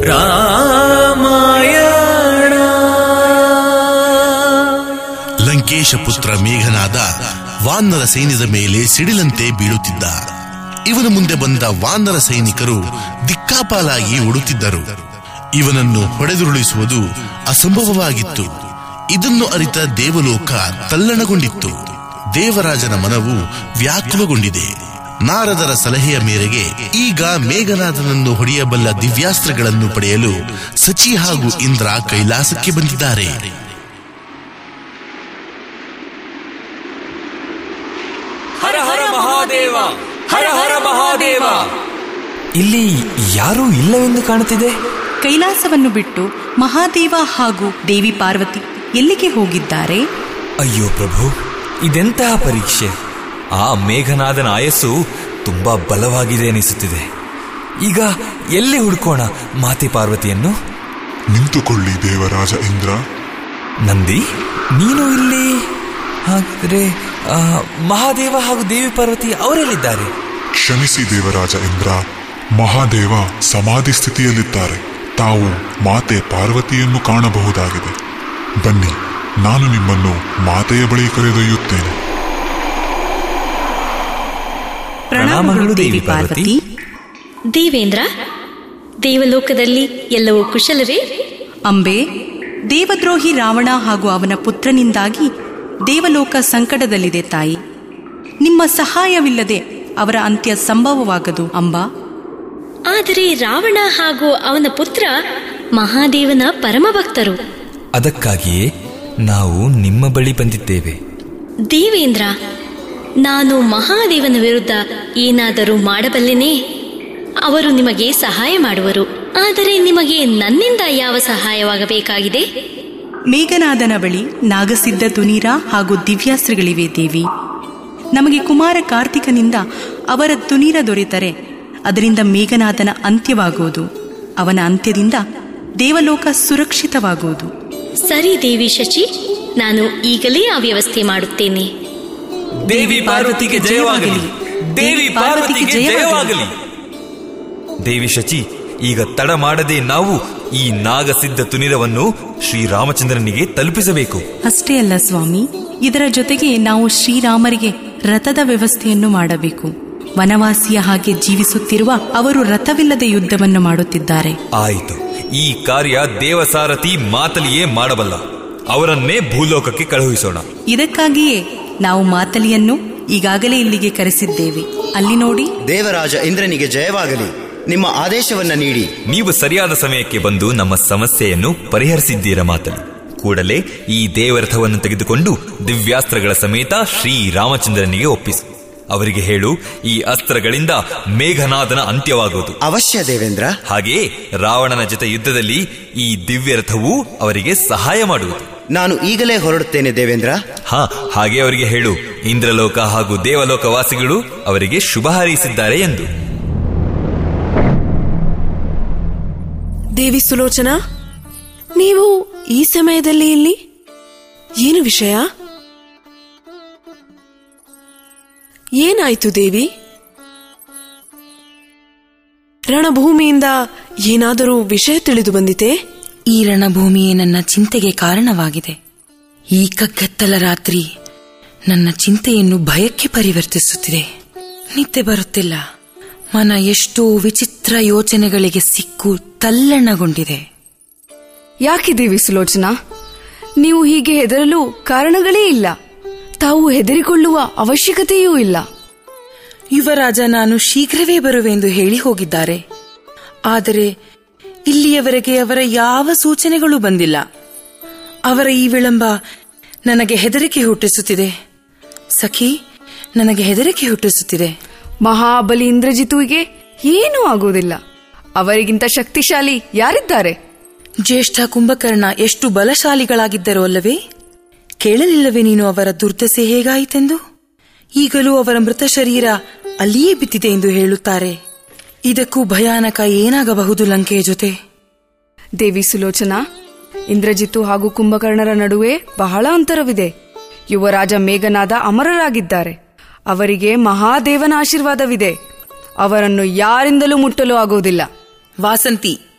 ರಾಮಾಯಣ ಲಂಕೇಶ ಪುತ್ರ ಮೇಘನಾದ ವಾನರ ಸೈನ್ಯದ ಮೇಲೆ ಸಿಡಿಲಂತೆ ಬೀಳುತ್ತಿದ್ದ ಇವನ ಮುಂದೆ ಬಂದ ವಾನರ ಸೈನಿಕರು ದಿಕ್ಕಾಪಾಲಾಗಿ ಓಡುತ್ತಿದ್ದರು ಇವನನ್ನು ಹೊಡೆದುರುಳಿಸುವುದು ಅಸಂಭವವಾಗಿತ್ತು ಇದನ್ನು ಅರಿತ ದೇವಲೋಕ ತಲ್ಲಣಗೊಂಡಿತ್ತು ದೇವರಾಜನ ಮನವು ವ್ಯಾಕುಲಗೊಂಡಿದೆ ನಾರದರ ಸಲಹೆಯ ಮೇರೆಗೆ ಈಗ ಮೇಘನಾಥನನ್ನು ಹೊಡೆಯಬಲ್ಲ ದಿವ್ಯಾಸ್ತ್ರಗಳನ್ನು ಪಡೆಯಲು ಸಚಿ ಹಾಗೂ ಇಂದ್ರ ಕೈಲಾಸಕ್ಕೆ ಬಂದಿದ್ದಾರೆ ಹರ ಹರ ಮಹಾದೇವ ಹರ ಹರ ಮಹಾದೇವ ಇಲ್ಲಿ ಯಾರೂ ಇಲ್ಲವೆಂದು ಕಾಣುತ್ತಿದೆ ಕೈಲಾಸವನ್ನು ಬಿಟ್ಟು ಮಹಾದೇವ ಹಾಗೂ ದೇವಿ ಪಾರ್ವತಿ ಎಲ್ಲಿಗೆ ಹೋಗಿದ್ದಾರೆ ಅಯ್ಯೋ ಪ್ರಭು ಇದೆಂತಹ ಪರೀಕ್ಷೆ ಆ ಮೇಘನಾದನ ಆಯಸ್ಸು ತುಂಬಾ ಬಲವಾಗಿದೆ ಅನಿಸುತ್ತಿದೆ ಈಗ ಎಲ್ಲಿ ಹುಡ್ಕೋಣ ಮಾತೆ ಪಾರ್ವತಿಯನ್ನು ನಿಂತುಕೊಳ್ಳಿ ದೇವರಾಜ ಇಂದ್ರ ನಂದಿ ನೀನು ಇಲ್ಲಿ ಹಾಗಾದ್ರೆ ಆ, ಮಹಾದೇವ ಹಾಗೂ ದೇವಿ ಪಾರ್ವತಿ ಅವರೆಲ್ಲಿದ್ದಾರೆ ಕ್ಷಮಿಸಿ ದೇವರಾಜ ಇಂದ್ರ ಮಹಾದೇವ ಸಮಾಧಿ ಸ್ಥಿತಿಯಲ್ಲಿದ್ದಾರೆ ತಾವು ಮಾತೆ ಪಾರ್ವತಿಯನ್ನು ಕಾಣಬಹುದಾಗಿದೆ ಬನ್ನಿ ನಾನು ನಿಮ್ಮನ್ನು ಮಾತೆಯ ಬಳಿ ಕರೆದೊಯ್ಯುತ್ತೇನೆ ಪ್ರಣಾಮಗಳು ದೇವಿ ಪಾರ್ವತಿ ದೇವೇಂದ್ರ ದೇವಲೋಕದಲ್ಲಿ ಎಲ್ಲವೂ ಕುಶಲವೇ ಅಂಬೆ ದೇವದ್ರೋಹಿ ರಾವಣ ಹಾಗೂ ಅವನ ಪುತ್ರನಿಂದಾಗಿ ದೇವಲೋಕ ಸಂಕಟದಲ್ಲಿದೆ ತಾಯಿ ನಿಮ್ಮ ಸಹಾಯವಿಲ್ಲದೆ ಅವರ ಅಂತ್ಯ ಸಂಭವವಾಗದು ಅಂಬಾ ಆದರೆ ರಾವಣ ಹಾಗೂ ಅವನ ಪುತ್ರ ಮಹಾದೇವನ ಪರಮ ಭಕ್ತರು ಅದಕ್ಕಾಗಿಯೇ ನಾವು ನಿಮ್ಮ ಬಳಿ ಬಂದಿದ್ದೇವೆ ದೇವೇಂದ್ರ ನಾನು ಮಹಾದೇವನ ವಿರುದ್ಧ ಏನಾದರೂ ಮಾಡಬಲ್ಲೆನೇ ಅವರು ನಿಮಗೆ ಸಹಾಯ ಮಾಡುವರು ಆದರೆ ನಿಮಗೆ ನನ್ನಿಂದ ಯಾವ ಸಹಾಯವಾಗಬೇಕಾಗಿದೆ ಮೇಘನಾದನ ಬಳಿ ನಾಗಸಿದ್ಧ ತುನೀರ ಹಾಗೂ ದಿವ್ಯಾಸ್ತ್ರಗಳಿವೆ ದೇವಿ ನಮಗೆ ಕುಮಾರ ಕಾರ್ತಿಕನಿಂದ ಅವರ ತುನೀರ ದೊರೆತರೆ ಅದರಿಂದ ಮೇಘನಾದನ ಅಂತ್ಯವಾಗುವುದು ಅವನ ಅಂತ್ಯದಿಂದ ದೇವಲೋಕ ಸುರಕ್ಷಿತವಾಗುವುದು ಸರಿ ದೇವಿ ಶಚಿ ನಾನು ಈಗಲೇ ಆ ವ್ಯವಸ್ಥೆ ಮಾಡುತ್ತೇನೆ ದೇವಿ ಪಾರ್ವತಿಗೆ ಜಯವಾಗಲಿ ದೇವಿ ಪಾರ್ವತಿಗೆ ಜಯವಾಗಲಿ ದೇವಿ ಶಚಿ ಈಗ ತಡ ಮಾಡದೆ ನಾವು ಈ ನಾಗಸಿದ್ಧ ತುನಿರವನ್ನು ಶ್ರೀರಾಮಚಂದ್ರನಿಗೆ ತಲುಪಿಸಬೇಕು ಅಷ್ಟೇ ಅಲ್ಲ ಸ್ವಾಮಿ ಇದರ ಜೊತೆಗೆ ನಾವು ಶ್ರೀರಾಮರಿಗೆ ರಥದ ವ್ಯವಸ್ಥೆಯನ್ನು ಮಾಡಬೇಕು ವನವಾಸಿಯ ಹಾಗೆ ಜೀವಿಸುತ್ತಿರುವ ಅವರು ರಥವಿಲ್ಲದೆ ಯುದ್ಧವನ್ನು ಮಾಡುತ್ತಿದ್ದಾರೆ ಆಯಿತು ಈ ಕಾರ್ಯ ದೇವಸಾರಥಿ ಮಾತಲಿಯೇ ಮಾಡಬಲ್ಲ ಅವರನ್ನೇ ಭೂಲೋಕಕ್ಕೆ ಕಳುಹಿಸೋಣ ಇದಕ್ಕಾಗಿಯೇ ನಾವು ಮಾತಲಿಯನ್ನು ಈಗಾಗಲೇ ಇಲ್ಲಿಗೆ ಕರೆಸಿದ್ದೇವೆ ಅಲ್ಲಿ ನೋಡಿ ದೇವರಾಜ ಇಂದ್ರನಿಗೆ ಜಯವಾಗಲಿ ನಿಮ್ಮ ಆದೇಶವನ್ನ ನೀಡಿ ನೀವು ಸರಿಯಾದ ಸಮಯಕ್ಕೆ ಬಂದು ನಮ್ಮ ಸಮಸ್ಯೆಯನ್ನು ಪರಿಹರಿಸಿದ್ದೀರ ಮಾತಲಿ ಕೂಡಲೇ ಈ ದೇವರಥವನ್ನು ತೆಗೆದುಕೊಂಡು ದಿವ್ಯಾಸ್ತ್ರಗಳ ಸಮೇತ ಶ್ರೀರಾಮಚಂದ್ರನಿಗೆ ಒಪ್ಪಿಸು ಅವರಿಗೆ ಹೇಳು ಈ ಅಸ್ತ್ರಗಳಿಂದ ಮೇಘನಾದನ ಅಂತ್ಯವಾಗುವುದು ಅವಶ್ಯ ದೇವೇಂದ್ರ ಹಾಗೆಯೇ ರಾವಣನ ಜೊತೆ ಯುದ್ಧದಲ್ಲಿ ಈ ದಿವ್ಯ ರಥವು ಅವರಿಗೆ ಸಹಾಯ ಮಾಡುವುದು ನಾನು ಈಗಲೇ ಹೊರಡುತ್ತೇನೆ ದೇವೇಂದ್ರ ಹಾ ಹಾಗೆ ಅವರಿಗೆ ಹೇಳು ಇಂದ್ರಲೋಕ ಹಾಗೂ ದೇವಲೋಕ ವಾಸಿಗಳು ಅವರಿಗೆ ಶುಭ ಹಾರೈಸಿದ್ದಾರೆ ಎಂದು ದೇವಿ ಸುಲೋಚನಾ ನೀವು ಈ ಸಮಯದಲ್ಲಿ ಇಲ್ಲಿ ಏನು ವಿಷಯ ಏನಾಯ್ತು ದೇವಿ ರಣಭೂಮಿಯಿಂದ ಏನಾದರೂ ವಿಷಯ ತಿಳಿದು ಬಂದಿತೆ ಈ ರಣಭೂಮಿಯೇ ನನ್ನ ಚಿಂತೆಗೆ ಕಾರಣವಾಗಿದೆ ಈ ಕಗ್ಗತ್ತಲ ರಾತ್ರಿ ನನ್ನ ಚಿಂತೆಯನ್ನು ಭಯಕ್ಕೆ ಪರಿವರ್ತಿಸುತ್ತಿದೆ ನಿದ್ದೆ ಬರುತ್ತಿಲ್ಲ ಮನ ಎಷ್ಟೋ ವಿಚಿತ್ರ ಯೋಚನೆಗಳಿಗೆ ಸಿಕ್ಕು ತಲ್ಲಣಗೊಂಡಿದೆ ಯಾಕೆ ದೇವಿ ಸುಲೋಚನಾ ನೀವು ಹೀಗೆ ಹೆದರಲು ಕಾರಣಗಳೇ ಇಲ್ಲ ತಾವು ಹೆದರಿಕೊಳ್ಳುವ ಅವಶ್ಯಕತೆಯೂ ಇಲ್ಲ ಯುವರಾಜ ನಾನು ಶೀಘ್ರವೇ ಬರುವೆಂದು ಹೇಳಿ ಹೋಗಿದ್ದಾರೆ ಆದರೆ ಇಲ್ಲಿಯವರೆಗೆ ಅವರ ಯಾವ ಸೂಚನೆಗಳು ಬಂದಿಲ್ಲ ಅವರ ಈ ವಿಳಂಬ ನನಗೆ ಹೆದರಿಕೆ ಹುಟ್ಟಿಸುತ್ತಿದೆ ಸಖಿ ನನಗೆ ಹೆದರಿಕೆ ಹುಟ್ಟಿಸುತ್ತಿದೆ ಮಹಾಬಲಿ ಇಂದ್ರಜಿತುವಿಗೆ ಏನೂ ಆಗುವುದಿಲ್ಲ ಅವರಿಗಿಂತ ಶಕ್ತಿಶಾಲಿ ಯಾರಿದ್ದಾರೆ ಜ್ಯೇಷ್ಠ ಕುಂಭಕರ್ಣ ಎಷ್ಟು ಬಲಶಾಲಿಗಳಾಗಿದ್ದರು ಅಲ್ಲವೇ ಕೇಳಲಿಲ್ಲವೇ ನೀನು ಅವರ ದುರ್ದಶೆ ಹೇಗಾಯಿತೆಂದು ಈಗಲೂ ಅವರ ಮೃತ ಶರೀರ ಅಲ್ಲಿಯೇ ಬಿದ್ದಿದೆ ಎಂದು ಹೇಳುತ್ತಾರೆ ಇದಕ್ಕೂ ಭಯಾನಕ ಏನಾಗಬಹುದು ಲಂಕೆಯ ಜೊತೆ ದೇವಿ ಸುಲೋಚನಾ ಇಂದ್ರಜಿತು ಹಾಗೂ ಕುಂಭಕರ್ಣರ ನಡುವೆ ಬಹಳ ಅಂತರವಿದೆ ಯುವರಾಜ ಮೇಘನಾದ ಅಮರರಾಗಿದ್ದಾರೆ ಅವರಿಗೆ ಮಹಾದೇವನ ಆಶೀರ್ವಾದವಿದೆ ಅವರನ್ನು ಯಾರಿಂದಲೂ ಮುಟ್ಟಲು ಆಗುವುದಿಲ್ಲ ವಾಸಂತಿ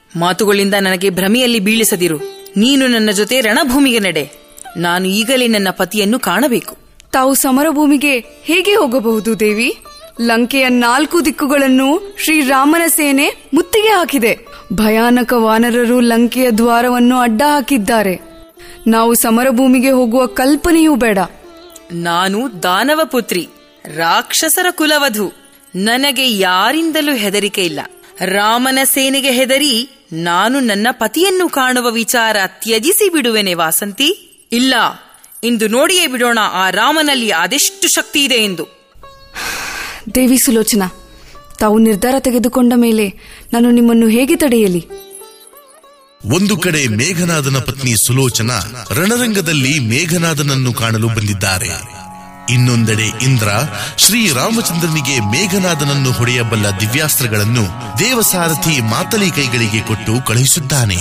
ಮಾತುಗಳಿಂದ ನನಗೆ ಭ್ರಮೆಯಲ್ಲಿ ಬೀಳಿಸದಿರು ನೀನು ನನ್ನ ಜೊತೆ ರಣಭೂಮಿಗೆ ನಡೆ ನಾನು ಈಗಲೇ ನನ್ನ ಪತಿಯನ್ನು ಕಾಣಬೇಕು ತಾವು ಸಮರಭೂಮಿಗೆ ಹೇಗೆ ಹೋಗಬಹುದು ದೇವಿ ಲಂಕೆಯ ನಾಲ್ಕು ದಿಕ್ಕುಗಳನ್ನು ಶ್ರೀರಾಮನ ಸೇನೆ ಮುತ್ತಿಗೆ ಹಾಕಿದೆ ಭಯಾನಕ ವಾನರರು ಲಂಕೆಯ ದ್ವಾರವನ್ನು ಅಡ್ಡ ಹಾಕಿದ್ದಾರೆ ನಾವು ಸಮರಭೂಮಿಗೆ ಹೋಗುವ ಕಲ್ಪನೆಯೂ ಬೇಡ ನಾನು ದಾನವ ಪುತ್ರಿ ರಾಕ್ಷಸರ ಕುಲವಧು ನನಗೆ ಯಾರಿಂದಲೂ ಹೆದರಿಕೆ ಇಲ್ಲ ರಾಮನ ಸೇನೆಗೆ ಹೆದರಿ ನಾನು ನನ್ನ ಪತಿಯನ್ನು ಕಾಣುವ ವಿಚಾರ ತ್ಯಜಿಸಿ ಬಿಡುವೆನೆ ವಾಸಂತಿ ಇಲ್ಲ ಇಂದು ನೋಡಿಯೇ ಬಿಡೋಣ ಆ ರಾಮನಲ್ಲಿ ಅದೆಷ್ಟು ಶಕ್ತಿ ಇದೆ ಎಂದು ದೇವಿ ಸುಲೋಚನಾ ತಾವು ನಿರ್ಧಾರ ತೆಗೆದುಕೊಂಡ ಮೇಲೆ ನಾನು ನಿಮ್ಮನ್ನು ಹೇಗೆ ತಡೆಯಲಿ ಒಂದು ಕಡೆ ಮೇಘನಾದನ ಪತ್ನಿ ಸುಲೋಚನ ರಣರಂಗದಲ್ಲಿ ಮೇಘನಾದನನ್ನು ಕಾಣಲು ಬಂದಿದ್ದಾರೆ ಇನ್ನೊಂದೆಡೆ ಇಂದ್ರ ಶ್ರೀರಾಮಚಂದ್ರನಿಗೆ ಮೇಘನಾದನನ್ನು ಹೊಡೆಯಬಲ್ಲ ದಿವ್ಯಾಸ್ತ್ರಗಳನ್ನು ದೇವಸಾರಥಿ ಮಾತಲಿ ಕೈಗಳಿಗೆ ಕೊಟ್ಟು ಕಳುಹಿಸುತ್ತಾನೆ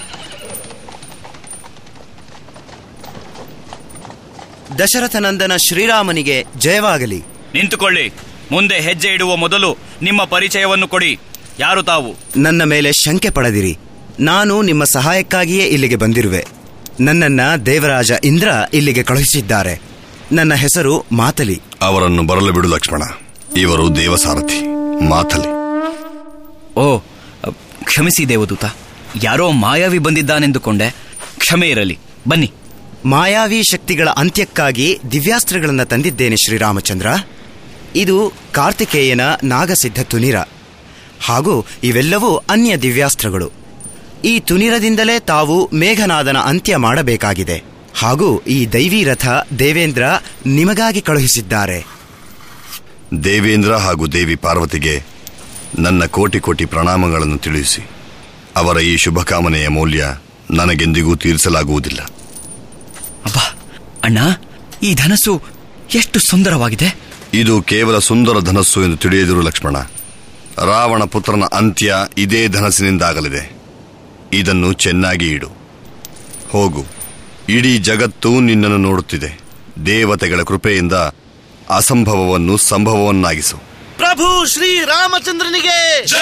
ದಶರಥನಂದನ ಶ್ರೀರಾಮನಿಗೆ ಜಯವಾಗಲಿ ನಿಂತುಕೊಳ್ಳಿ ಮುಂದೆ ಹೆಜ್ಜೆ ಇಡುವ ಮೊದಲು ನಿಮ್ಮ ಪರಿಚಯವನ್ನು ಕೊಡಿ ಯಾರು ತಾವು ನನ್ನ ಮೇಲೆ ಶಂಕೆ ಪಡೆದಿರಿ ನಾನು ನಿಮ್ಮ ಸಹಾಯಕ್ಕಾಗಿಯೇ ಇಲ್ಲಿಗೆ ಬಂದಿರುವೆ ನನ್ನನ್ನ ದೇವರಾಜ ಇಂದ್ರ ಇಲ್ಲಿಗೆ ಕಳುಹಿಸಿದ್ದಾರೆ ನನ್ನ ಹೆಸರು ಮಾತಲಿ ಅವರನ್ನು ಬರಲು ಬಿಡು ಲಕ್ಷ್ಮಣ ಇವರು ದೇವಸಾರಥಿ ಮಾತಲಿ ಓ ಕ್ಷಮಿಸಿ ದೇವದೂತ ಯಾರೋ ಮಾಯಾವಿ ಬಂದಿದ್ದಾನೆಂದುಕೊಂಡೆ ಕ್ಷಮೆ ಇರಲಿ ಬನ್ನಿ ಮಾಯಾವಿ ಶಕ್ತಿಗಳ ಅಂತ್ಯಕ್ಕಾಗಿ ದಿವ್ಯಾಸ್ತ್ರಗಳನ್ನು ತಂದಿದ್ದೇನೆ ಶ್ರೀರಾಮಚಂದ್ರ ಇದು ಕಾರ್ತಿಕೇಯನ ನಾಗಸಿದ್ಧ ತುನಿರ ಹಾಗೂ ಇವೆಲ್ಲವೂ ಅನ್ಯ ದಿವ್ಯಾಸ್ತ್ರಗಳು ಈ ತುನಿರದಿಂದಲೇ ತಾವು ಮೇಘನಾದನ ಅಂತ್ಯ ಮಾಡಬೇಕಾಗಿದೆ ಹಾಗೂ ಈ ದೈವಿ ರಥ ದೇವೇಂದ್ರ ನಿಮಗಾಗಿ ಕಳುಹಿಸಿದ್ದಾರೆ ದೇವೇಂದ್ರ ಹಾಗೂ ದೇವಿ ಪಾರ್ವತಿಗೆ ನನ್ನ ಕೋಟಿ ಕೋಟಿ ಪ್ರಣಾಮಗಳನ್ನು ತಿಳಿಸಿ ಅವರ ಈ ಶುಭಕಾಮನೆಯ ಮೌಲ್ಯ ನನಗೆಂದಿಗೂ ತೀರಿಸಲಾಗುವುದಿಲ್ಲ ಅಬ್ಬಾ ಅಣ್ಣ ಈ ಧನಸ್ಸು ಎಷ್ಟು ಸುಂದರವಾಗಿದೆ ಇದು ಕೇವಲ ಸುಂದರ ಧನಸ್ಸು ಎಂದು ತಿಳಿಯದಿರು ಲಕ್ಷ್ಮಣ ರಾವಣ ಪುತ್ರನ ಅಂತ್ಯ ಇದೇ ಧನಸ್ಸಿನಿಂದಾಗಲಿದೆ ಇದನ್ನು ಚೆನ್ನಾಗಿ ಇಡು ಹೋಗು ಇಡೀ ಜಗತ್ತು ನಿನ್ನನ್ನು ನೋಡುತ್ತಿದೆ ದೇವತೆಗಳ ಕೃಪೆಯಿಂದ ಅಸಂಭವವನ್ನು ಸಂಭವವನ್ನಾಗಿಸು ಪ್ರಭು ಶ್ರೀರಾಮಚಂದ್ರನಿಗೆ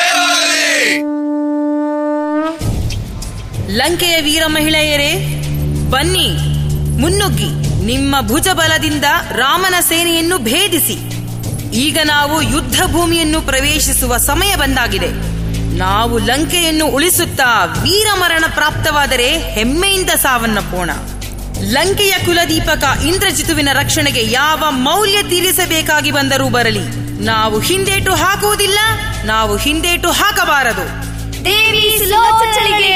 ಲಂಕೆಯ ವೀರ ಮಹಿಳೆಯರೇ ಬನ್ನಿ ಮುನ್ನುಗ್ಗಿ ನಿಮ್ಮ ಭುಜ ಬಲದಿಂದ ರಾಮನ ಸೇನೆಯನ್ನು ಭೇದಿಸಿ ಈಗ ನಾವು ಯುದ್ಧ ಭೂಮಿಯನ್ನು ಪ್ರವೇಶಿಸುವ ಸಮಯ ಬಂದಾಗಿದೆ ನಾವು ಲಂಕೆಯನ್ನು ಉಳಿಸುತ್ತಾ ವೀರಮರಣ ಪ್ರಾಪ್ತವಾದರೆ ಹೆಮ್ಮೆಯಿಂದ ಸಾವನ್ನಪ್ಪೋಣ ಲಂಕೆಯ ಕುಲದೀಪಕ ಇಂದ್ರಜಿತುವಿನ ರಕ್ಷಣೆಗೆ ಯಾವ ಮೌಲ್ಯ ತೀರಿಸಬೇಕಾಗಿ ಬಂದರೂ ಬರಲಿ ನಾವು ಹಿಂದೇಟು ಹಾಕುವುದಿಲ್ಲ ನಾವು ಹಿಂದೇಟು ಹಾಕಬಾರದು ದೇವಿ ಸುಲೋಚನೆಗೆ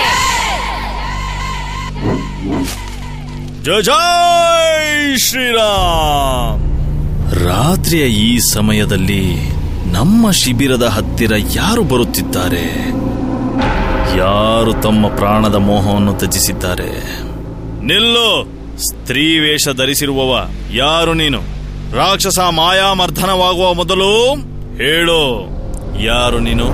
ಜಯ ಜೈ ಶ್ರೀರಾಮ್ ರಾತ್ರಿಯ ಈ ಸಮಯದಲ್ಲಿ ನಮ್ಮ ಶಿಬಿರದ ಹತ್ತಿರ ಯಾರು ಬರುತ್ತಿದ್ದಾರೆ ಯಾರು ತಮ್ಮ ಪ್ರಾಣದ ಮೋಹವನ್ನು ತ್ಯಜಿಸಿದ್ದಾರೆ ನಿಲ್ಲು ಸ್ತ್ರೀ ವೇಷ ಧರಿಸಿರುವವ ಯಾರು ನೀನು ರಾಕ್ಷಸ ಮಾಯಾಮರ್ಧನವಾಗುವ ಮೊದಲು ಹೇಳು ಯಾರು ನೀನು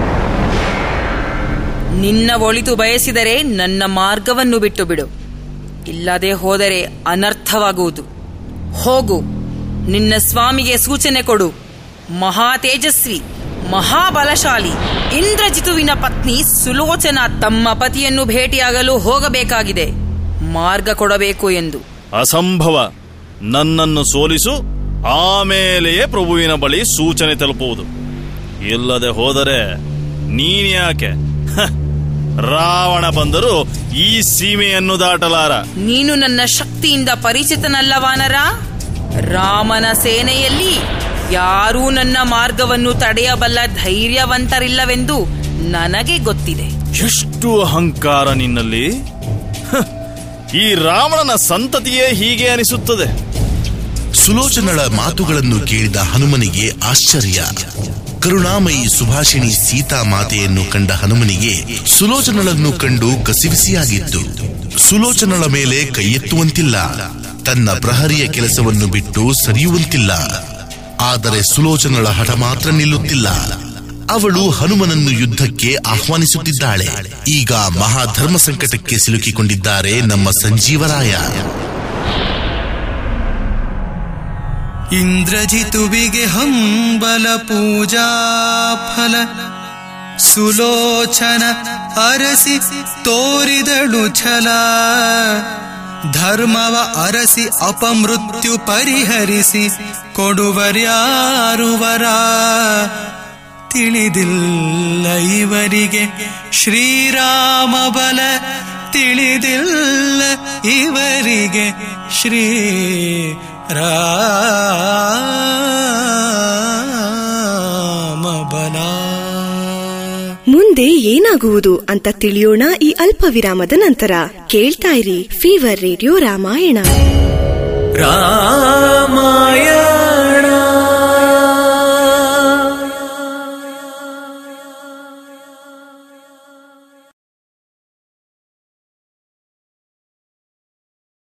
ನಿನ್ನ ಒಳಿತು ಬಯಸಿದರೆ ನನ್ನ ಮಾರ್ಗವನ್ನು ಬಿಟ್ಟು ಬಿಡು ಇಲ್ಲದೆ ಹೋದರೆ ಅನರ್ಥವಾಗುವುದು ಹೋಗು ನಿನ್ನ ಸ್ವಾಮಿಗೆ ಸೂಚನೆ ಕೊಡು ಮಹಾ ತೇಜಸ್ವಿ ಮಹಾಬಲಶಾಲಿ ಇಂದ್ರಜಿತುವಿನ ಪತ್ನಿ ಸುಲೋಚನಾ ತಮ್ಮ ಪತಿಯನ್ನು ಭೇಟಿಯಾಗಲು ಹೋಗಬೇಕಾಗಿದೆ ಮಾರ್ಗ ಕೊಡಬೇಕು ಎಂದು ಅಸಂಭವ ನನ್ನನ್ನು ಸೋಲಿಸು ಆಮೇಲೆಯೇ ಪ್ರಭುವಿನ ಬಳಿ ಸೂಚನೆ ತಲುಪುವುದು ಇಲ್ಲದೆ ಹೋದರೆ ನೀನ್ಯಾಕೆ ಹ, ರಾವಣ ಬಂದರೂ ಈ ಸೀಮೆಯನ್ನು ದಾಟಲಾರ ನೀನು ನನ್ನ ಶಕ್ತಿಯಿಂದ ಪರಿಚಿತನಲ್ಲ ವಾನರ ರಾಮನ ಸೇನೆಯಲ್ಲಿ ಯಾರೂ ನನ್ನ ಮಾರ್ಗವನ್ನು ತಡೆಯಬಲ್ಲ ಧೈರ್ಯವಂತರಿಲ್ಲವೆಂದು ನನಗೆ ಗೊತ್ತಿದೆ ಎಷ್ಟು ಅಹಂಕಾರ ನಿನ್ನಲ್ಲಿ ಹ, ಈ ರಾವಣನ ಸಂತತಿಯೇ ಹೀಗೆ ಅನಿಸುತ್ತದೆ ಸುಲೋಚನಳ ಮಾತುಗಳನ್ನು ಕೇಳಿದ ಹನುಮನಿಗೆ ಆಶ್ಚರ್ಯ ಕರುಣಾಮಯಿ ಸುಭಾಷಿಣಿ ಸೀತಾ ಮಾತೆಯನ್ನು ಕಂಡ ಹನುಮನಿಗೆ ಸುಲೋಚನಳನ್ನು ಕಂಡು ಕಸಿವಿಸಿಯಾಗಿತ್ತು ಸುಲೋಚನಳ ಮೇಲೆ ಕೈ ಎತ್ತುವಂತಿಲ್ಲ ತನ್ನ ಪ್ರಹರಿಯ ಕೆಲಸವನ್ನು ಬಿಟ್ಟು ಸರಿಯುವಂತಿಲ್ಲ ಆದರೆ ಸುಲೋಚನಳ ಹಠ ಮಾತ್ರ ನಿಲ್ಲುತ್ತಿಲ್ಲ ಅವಳು ಹನುಮನನ್ನು ಯುದ್ಧಕ್ಕೆ ಆಹ್ವಾನಿಸುತ್ತಿದ್ದಾಳೆ ಈಗ ಮಹಾಧರ್ಮ ಸಂಕಟಕ್ಕೆ ಸಿಲುಕಿಕೊಂಡಿದ್ದಾರೆ ನಮ್ಮ ಸಂಜೀವರಾಯ ಇಂದ್ರಜಿತುವಿಗೆ ಹಂಬಲ ಪೂಜಾ ಫಲ ಸುಲೋಚನ ಅರಸಿ ತೋರಿದಳು ಛಲ ಧರ್ಮವ ಅರಸಿ ಅಪಮೃತ್ಯು ಪರಿಹರಿಸಿ ಕೊಡುವರ್ಯಾರು ವರ ತಿಳಿದಿಲ್ಲ ಇವರಿಗೆ ಶ್ರೀರಾಮ ಬಲ ತಿಳಿದಿಲ್ಲ ಇವರಿಗೆ ಶ್ರೀ ರಾಮ ಬಲ ಮುಂದೆ ಏನಾಗುವುದು ಅಂತ ತಿಳಿಯೋಣ ಈ ಅಲ್ಪ ವಿರಾಮದ ನಂತರ ಕೇಳ್ತಾ ಇರಿ ಫೀವರ್ ರೇಡಿಯೋ ರಾಮಾಯಣ ರಾಮ